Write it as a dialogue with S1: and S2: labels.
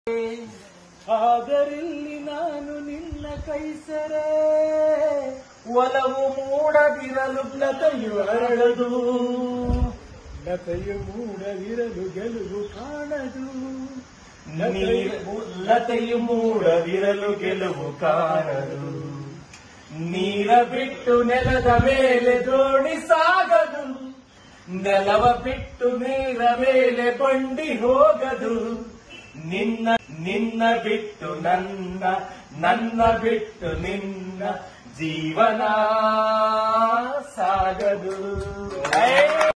S1: ಆದರಿಲ್ಲಿ ನಾನು ನಿನ್ನ ಕೈಸರೆ ಒಲವು ಮೂಡದಿರಲು ಲತೆಯು ಹರಡದು ಲತೆಯು ಮೂಡದಿರಲು ಗೆಲುವು ಕಾಣದು
S2: ನೀರು ಲತೆಯು ಮೂಡದಿರಲು ಗೆಲುವು ಕಾಣದು
S1: ನೀರ ಬಿಟ್ಟು ನೆಲದ ಮೇಲೆ ದೋಣಿ ಸಾಗದು ನೆಲವ ಬಿಟ್ಟು ನೀರ ಮೇಲೆ ಬಂಡಿ ಹೋಗದು ನಿನ್ನ ನಿನ್ನ ಬಿಟ್ಟು ನನ್ನ ನನ್ನ ಬಿಟ್ಟು ನಿನ್ನ ಜೀವನ ಸಾಗದು